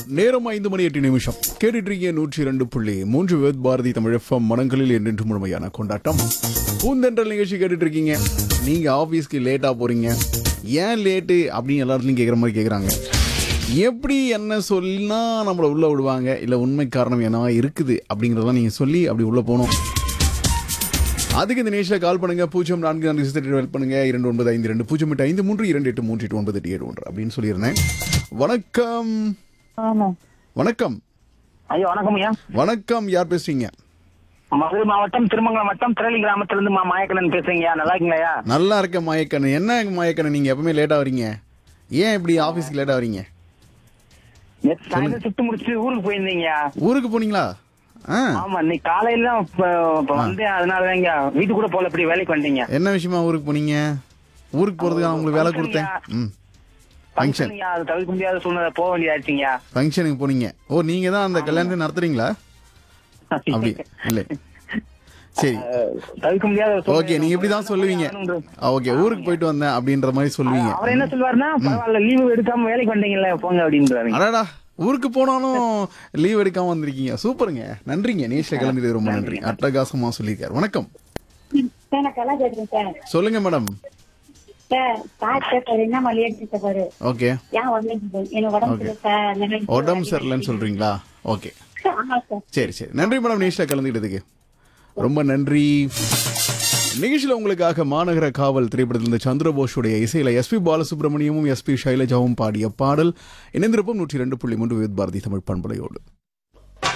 நேரம் ஐந்து மணி எட்டு நிமிஷம் கேட்டுட்டு இருக்கீங்க நூற்றி இரண்டு புள்ளி மூன்று வேத் பாரதி தமிழ் எஃப்எம் மனங்களில் என்றென்று முழுமையான கொண்டாட்டம் பூந்தென்றல் நிகழ்ச்சி கேட்டுட்டு இருக்கீங்க நீங்க ஆபீஸ்க்கு லேட்டா போறீங்க ஏன் லேட்டு அப்படின்னு எல்லாத்துலயும் கேட்குற மாதிரி கேட்குறாங்க எப்படி என்ன சொல்லினா நம்மளை உள்ள விடுவாங்க இல்லை உண்மை காரணம் என்னவா இருக்குது அப்படிங்கிறதெல்லாம் நீங்க சொல்லி அப்படி உள்ள போகணும் அதுக்கு இந்த நிமிஷம் கால் பண்ணுங்க பூஜ்ஜியம் நான்கு நான்கு சிஸ்டர் ஹெல்ப் பண்ணுங்க இரண்டு ஒன்பது ஐந்து ரெண்டு பூஜ்ஜியம் எட்டு ஐந்து மூன்று இரண்டு எட்டு மூன்று எட்டு ஒன்பது எட்டு ஏழு ஒன்று அப்படின்னு சொல்லியிருந்தேன் வணக்கம் ஆமா வணக்கம் ஐயா வணக்கம் ஐயா வணக்கம் யார் பேசுறீங்க மதுரை மாவட்டம் திருமங்கலம் வட்டம் திரளி கிராமத்துல இருந்து மா மாயக்கண்ணன் பேசுறீங்க நல்லா இருக்கீங்களா நல்லா இருக்க மாயக்கண்ணன் என்ன மாயக்கண்ணன் நீங்க எப்பவுமே லேட்டா வரீங்க ஏன் இப்படி ஆபீஸ்க்கு லேட்டா வரீங்க நேத்து சாயந்தரம் ஷிஃப்ட் முடிச்சு ஊருக்கு போயிருந்தீங்க ஊருக்கு போனீங்களா ஆ ஆமா இன்னைக்கு காலையில தான் இப்ப- இப்ப வந்தேன் அதனாலதாங்க வீட்டு கூட போல இப்படி வேலைக்கு வந்தீங்க என்ன விஷயமா ஊருக்கு போனீங்க ஊருக்கு போறதுக்கு நான் உங்களுக்கு வேலை கொடுத்தேன் ம் ஃபங்க்ஷன் ஃபங்க்ஷன் அது தவிர்க்க முடியாத சூழ்நிலை போக வேண்டியதாச்சுங்க ஃபங்க்ஷனுக்கு போனீங்க ஓ நீங்க தான் அந்த கல்யாணத்தை நடத்துறீங்களா அப்படி இல்லை சரி தவிர்க்க முடியாத ஒரு சூழ்நிலை. ஓகே நீங்க இப்படி தான் சொல்லுவீங்க ஓகே ஊருக்கு போயிட்டு வந்தேன் அப்படின்ற மாதிரி சொல்லுவீங்க அவர் என்ன சொல்வாருன்னா பரவாயில்ல லீவு எடுக்காம வேலைக்கு வந்தீங்கல்ல போங்க அப்படின்றாரு அடாடா ஊருக்கு போனாலும் லீவ் எடுக்காம வந்திருக்கீங்க சூப்பருங்க நன்றிங்க நேஷ்ல கிளம்பிட்டு ரொம்ப நன்றி அட்டகாசமா சொல்லியிருக்காரு வணக்கம் சார் நான் கலா கேட்கிறேன் சார் சொல்லுங்க மேடம் சார் சார் சார் என்ன மலையாட்டு சார் ஓகே ஏன் வந்து எனக்கு உடம்பு சரியில்லை சார் அந்த மாதிரி உடம்பு சரியில்லைன்னு சொல்றீங்களா ஓகே ஆமா சார் சரி சரி நன்றி மேடம் நேஷ்ல கலந்துக்கிட்டதுக்கு ரொம்ப நன்றி நிகழ்ச்சியில் உங்களுக்காக மாநகர காவல் திரைப்படத்தில் இந்த சந்திரபோஷுடைய இசையில எஸ்பி பாலசுப்ரமணியமும் எஸ்பி சைலஜாவும் பாடிய பாடல் இணைந்திருப்போம் நூற்றி ரெண்டு புள்ளி மூன்று வித் பாரதி தமிழ் பண்பலையோடு